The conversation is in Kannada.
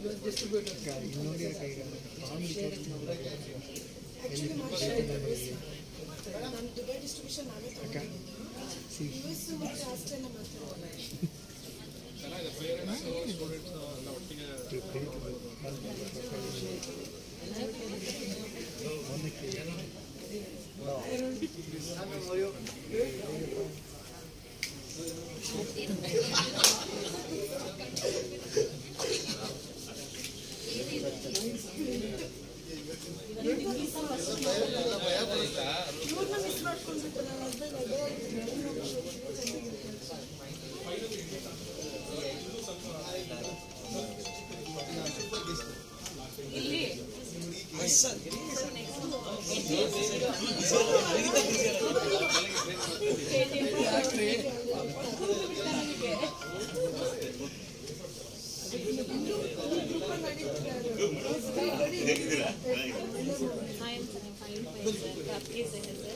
ಇನ್ನೊಂದು ಕೈಗೆ ಆಕ್ಚುಲಿ ನಾನು ದುಬೈ ಡಿಸ್ಟ್ರಿಬ್ಯೂಷನ್ ನಾವೇ ತಗೊಂಡಿದ್ದೀನಿ ಯು ಎಸ್ ಮತ್ತು ಆಸ್ಟ್ರೇಲಿಯಾ ಮಾತ್ರ ಇವ್ರನ್ನ ಮಿಸ್ ಮಾಡ್ಕೊಂಡ್ಬಿಟ್ಟು ನನ್ನ ಹಸ್ಬೆಂಡ್ ಅದೇ Fine, fine, fine, fine, sir. आपके से है सर